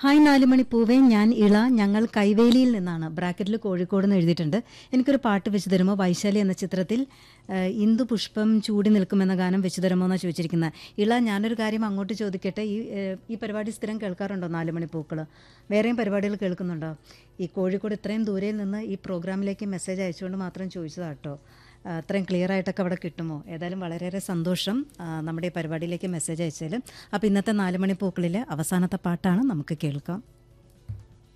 hi നാലുമണി പൂവേ ഞാൻ ഇള ഞങ്ങൾ കൈവേലിയിൽ നിന്നാണ് ബ്രാക്കറ്റിൽ കോഴിക്കോട് എന്ന് എഴുതിയിട്ടുണ്ട് എനിക്കൊരു പാട്ട് വെച്ച് തരുമോ വൈശാലി എന്ന ചിത്രത്തിൽ ആ, ഇന്ദു പുഷ്പം ചൂടി നിൽക്കുമെന്ന ഗാനം വെച്ച് തരുമോ എന്നാണ് ചോദിച്ചിരിക്കുന്നത് ഇള ഞാനൊരു കാര്യം അങ്ങോട്ട് ചോദിക്കട്ടെ ഈ ഏ, ഈ പരിപാടി സ്ഥിരം കേൾക്കാറുണ്ടോ നാലുമണി പൂക്കൾ വേറെയും പരിപാടികൾ കേൾക്കുന്നുണ്ടോ ഈ കോഴിക്കോട് ഇത്രയും ദൂരയിൽ നിന്ന് ഈ പ്രോഗ്രാമിലേക്ക് മെസ്സേജ് അയച്ചുകൊണ്ട് മാത്രം ചോദിച്ചതാട്ടോ ആ, അത്രയും ക്ലിയർ ആയിട്ടൊക്കെ അവിടെ കിട്ടുമോ ഏതായാലും വളരെയേറെ സന്തോഷം ആ, നമ്മുടെ ഈ പരിപാടിയിലേക്ക് മെസ്സേജ് അയച്ചാൽ അപ്പോൾ ഇന്നത്തെ നാല് മണി പൂക്കളിലെ അവസാനത്തെ പാട്ടാണ് നമുക്ക് കേൾക്കാം